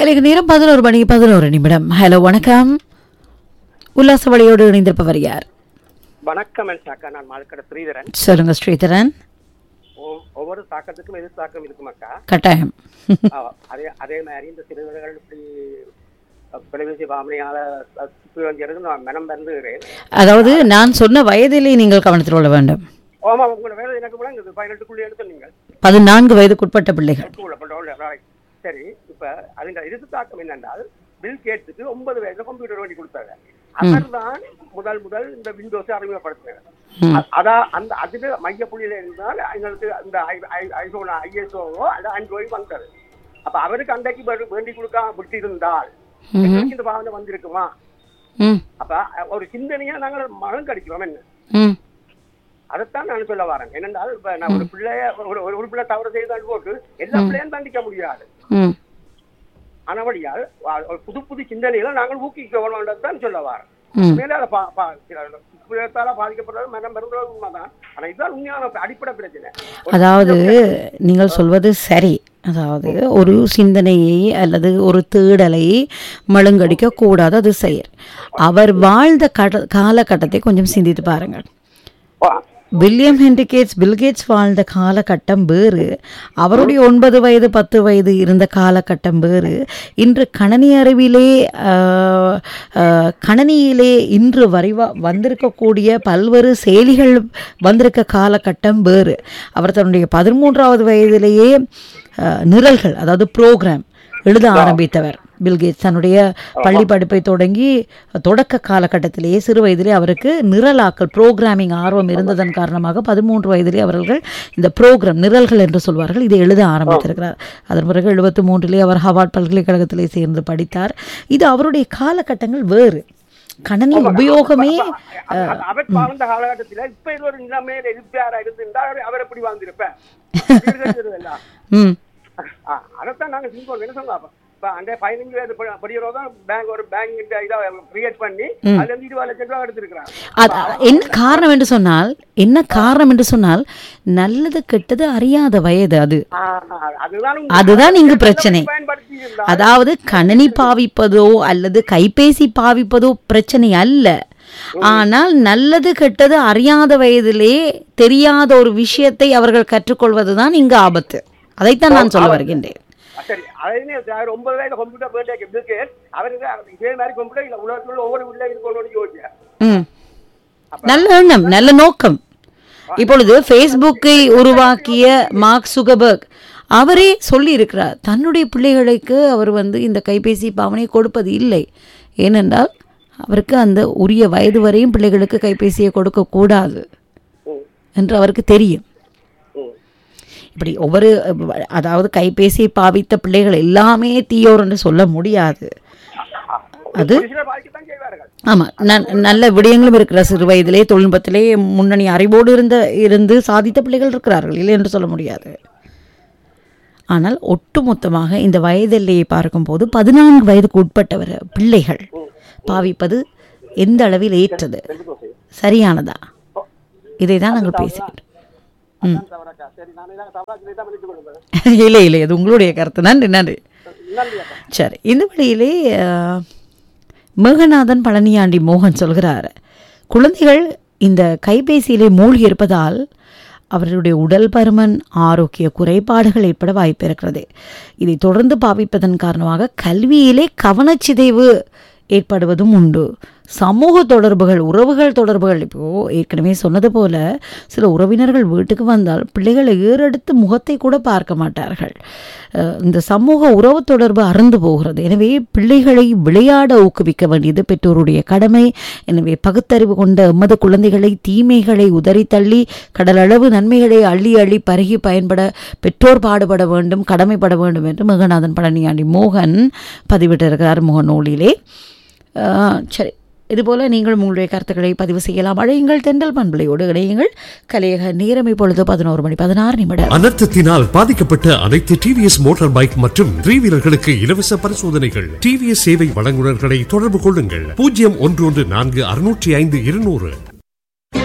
கலைக்கு நேரம் பதினோரு மணி பதினோரு நிமிடம் ஹலோ வணக்கம் உல்லாச வழியோடு இணைந்திருப்பவர் யார் வணக்கம் சாக்கா நான் மால்கட ஸ்ரீதரன் சொல்லுங்க ஸ்ரீதரன் ஒ- ஒவ்வொரு தாக்கத்துக்கும் எதிர் தாக்கம் இருக்குமாக்கா கட்டாயம் ஆ, அதே அதே மாதிரி இந்த சிறுவர்கள் இப்படி அஹ், தொலைபேசி பாவனையால சுற்றுவஞ்சருக்கு நான் மனம் மறந்துகிறேன் அதாவது நான் சொன்ன வயதிலே நீங்கள் கவனத்தில் கொள்ள வேண்டும் ஆமா உங்களோட வேலை எனக்கு கூட இங்க பதினெட்டுக்குள்ளே எடுத்து நீங்கள் பதினான்கு வயதுக்குட்பட்ட பிள்ளைகள் ஸ்கூல்ல பண்றோம் right. சரி இப்ப அதுங்க எதிர் தாக்கம் என்னென்றால் பில் கேட்ஸுக்கு ஒன்பது வயசுல கம்ப்யூட்டர் வாங்கி கொடுத்தாங்க அவர் தான் முதல் முதல் இந்த விண்டோஸை அறிமுகப்படுத்தினார் ம். அ- அதான் அந்த அதுக்கு மைய புள்ளியில இருந்தால் எங்களுக்கு அந்த ஐபோன் ஐஎஸ்ஓவோ அல்ல ஆண்ட்ராய்டு வந்தது அப்ப அவருக்கு அன்றைக்கு வே- வேண்டி கொடுக்காம விட்டிருந்தால் எங்களுக்கு இந்த பாவனை வந்திருக்குமா ம் அப்ப அ, ஒரு சிந்தனையா நாங்கள் மனம் கடிக்கிறோம் என்ன ம் அதைத்தான் நான் சொல்ல வரேன் என்னென்றால் இப்ப நான் ஒரு பிள்ளைய ஒரு ஒரு- ஒரு பிள்ளை தவறு செய்தால் போட்டு எல்லா பிள்ளையும் தண்டிக்க முடியாது ம் ஆனபடியால் வா- ஒரு புது புது சிந்தனைகளை நாங்கள் ஊக்குவிக்க வேணும்ன்றதான் சொல்ல வரேன் ம் மேலே அதை பா- பா- சில புயத்தால பாதிக்கப்படுறது மனம் மருந்துறது உண்மைதான் ஆனா இதுதான் உண்மையான அடிப்படை பிரச்சனை அதாவது நீங்கள் சொல்வது சரி அதாவது ஒரு சிந்தனையை அல்லது ஒரு தேடலை மழுங்கடிக்க கூடாது அது செயல் அவர் வாழ்ந்த கட காலகட்டத்தை கொஞ்சம் சிந்தித்து பாருங்கள் வா- வில்லியம் ஹென்ரி கேட்ஸ் பில்கேட்ஸ் வாழ்ந்த காலகட்டம் வேறு அவருடைய ஒன்பது வயது பத்து வயது இருந்த காலகட்டம் வேறு இன்று கணனி அறிவிலே ஆஹ், ஆஹ், கணனியிலே இன்று வரைவா வந்திருக்கக்கூடிய பல்வேறு செயலிகள் வந்திருக்க காலகட்டம் வேறு அவர் தன்னுடைய பதிமூன்றாவது வயதிலேயே ஆஹ், நிரல்கள் அதாவது ப்ரோக்ராம் எழுத ஆரம்பித்தவர் பில்கேட்ஸ் தன்னுடைய பள்ளி படிப்பை தொடங்கி தொடக்க காலகட்டத்திலேயே சிறு வயதிலே அவருக்கு நிரலாக்கல் ப்ரோக்ராமிங் ஆர்வம் இருந்ததன் காரணமாக பதிமூன்று வயதிலே அவர்கள் இந்த ப்ரோக்ராம் நிரல்கள் என்று சொல்வார்கள் இதை எழுத ஆரம்பித்திருக்கிறார் அதன் பிறகு எழுபத்தி மூன்றிலே அவர் ஹவார்ட் பல்கலைக்கழகத்திலே சேர்ந்து படித்தார் இது அவருடைய காலகட்டங்கள் வேறு கணனி உபயோகமே அ- அ- அவர் வாழ்ந்த காலகட்டத்தில் இப்ப இது ஒரு நிலைமையில இருப்பாரா இருந்திருந்தா அவர் அவர் எப்படி வாழ்ந்திருப்பேன் ம் அதைத்தான் நாங்க சிங்கோல் என்ன சொல்லலாம் இப்ப அந்த பதினஞ்சு வயது படி- படிக்கிறவங்க தான் பேங்க் ஒரு பேங்க் இதை கிரியேட் பண்ணி அதுல இருந்து இருபது லட்சம் ரூபாய் எடுத்திருக்கிறாங்க அது என்ன காரணம் என்று சொன்னால் என்ன காரணம் என்று சொன்னால் நல்லது கெட்டது அறியாத வயது அது ஆ, அதுதான் உங்க- அதுதான் இங்கு பிரச்சனை பயன்படுத்தி இருந்தா அதாவது கணினி பாவிப்பதோ அல்லது கைபேசி பாவிப்பதோ பிரச்சனை அல்ல ஆனால் நல்லது கெட்டது அறியாத வயதிலே தெரியாத ஒரு விஷயத்தை அவர்கள் கற்றுக்கொள்வதுதான் இங்கு ஆபத்து அதைத்தான் நான் சொல்ல வருகின்றேன் சரி அதே அவர் ஒன்பது வயதுல கம்ப்யூட்டர் போயிட்டு இருக்கு அவருக்கு இதே மாதிரி கம்ப்யூட்டர் இல்ல உலகத்துல உள்ள ஒவ்வொரு வீட்டுல இருக்கணும்னு யோசிச்சேன் ம் நல்ல எண்ணம் நல்ல நோக்கம் இப்பொழுது ஃபேஸ்புக்கை உருவாக்கிய மார்க் சுகபர்க் அவரே சொல்லி இருக்கிறார் தன்னுடைய பிள்ளைகளுக்கு அவர் வந்து இந்த கைபேசி பாவனை கொடுப்பது இல்லை ஏனென்றால் அவருக்கு அந்த உரிய வயது வரையும் பிள்ளைகளுக்கு கைபேசியை கொடுக்க கூடாது ம், என்று அவருக்கு தெரியும் ம். இப்படி ஒவ்வொரு அதாவது கைபேசியை பாவித்த பிள்ளைகள் எல்லாமே தீயோர் என்று சொல்ல முடியாது அது ஒரு சிலர் பாதிக்கத்தான் செய்வார்கள் ஆமாம் ந- நல்ல விடயங்களும் இருக்கிற சிறு வயதிலே தொழில்நுட்பத்திலே முன்னணி அறிவோடு இருந்த இருந்து சாதித்த பிள்ளைகள் இருக்கிறார்கள் இல்லை என்று சொல்ல முடியாது ஆனால் ஒட்டுமொத்தமாக இந்த வயதெல்லையை பார்க்கும்போது பதினான்கு வயதுக்கு உட்பட்டவர் பிள்ளைகள் பாவிப்பது எந்த அளவில் ஏற்றது சரியானதா இதை தான் நாங்கள் பேசுகிறோம் ம் தவறாக்கா சரி நான் இதான் தவறா சொல்லி தான் மன்னித்துக் கொள்ளுங்கள் இல்லை இல்லை அது உங்களுடைய கருத்து நன்றி நன்றி நன்றி அக்கா சரி இந்த வழியிலே அஹ், மேகநாதன் பழனியாண்டி மோகன் சொல்கிறார் குழந்தைகள் இந்த கைபேசியிலே மூழ்கி இருப்பதால் அவர்களுடைய உடல் பருமன் ஆரோக்கிய குறைபாடுகள் ஏற்பட வாய்ப்பு இருக்கிறது இதை தொடர்ந்து பாவிப்பதன் காரணமாக கல்வியிலே கவனச்சிதைவு ஏற்படுவதும் உண்டு சமூக தொடர்புகள் உறவுகள் தொடர்புகள் இப்போ ஏற்கனவே சொன்னது போல சில உறவினர்கள் வீட்டுக்கு வந்தால் பிள்ளைகளை ஏறெடுத்து முகத்தை கூட பார்க்க மாட்டார்கள் அஹ் இந்த சமூக உறவு தொடர்பு அறந்து போகிறது எனவே பிள்ளைகளை விளையாட ஊக்குவிக்க வேண்டியது பெற்றோருடைய கடமை எனவே பகுத்தறிவு கொண்ட எமது குழந்தைகளை தீமைகளை உதறி தள்ளி கடலளவு நன்மைகளை அள்ளி அள்ளி பருகி பயன்பட பெற்றோர் பாடுபட வேண்டும் கடமைப்பட வேண்டும் என்று மேகநாதன் பழனியாண்டி மோகன் பதிவிட்டிருக்கிறார் முகநூலிலே அஹ் சரி இதுபோல நீங்கள் உங்களுடைய கருத்துக்களை பதிவு செய்யலாம் அழையுங்கள் தென்றல் பண்பலையோடு இணையுங்கள் கலையக நேரம் இப்பொழுது பதினோரு மணி பதினாறு நிமிடம் அனர்த்தத்தினால் பாதிக்கப்பட்ட அனைத்து டிவிஎஸ் மோட்டார் பைக் மற்றும் த்ரீ வீலர்களுக்கு இலவச பரிசோதனைகள் டிவிஎஸ் சேவை வழங்குநர்களை தொடர்பு கொள்ளுங்கள் பூஜ்ஜியம் ஒன்று ஒன்று நான்கு அறுநூற்றி ஐந்து இருநூறு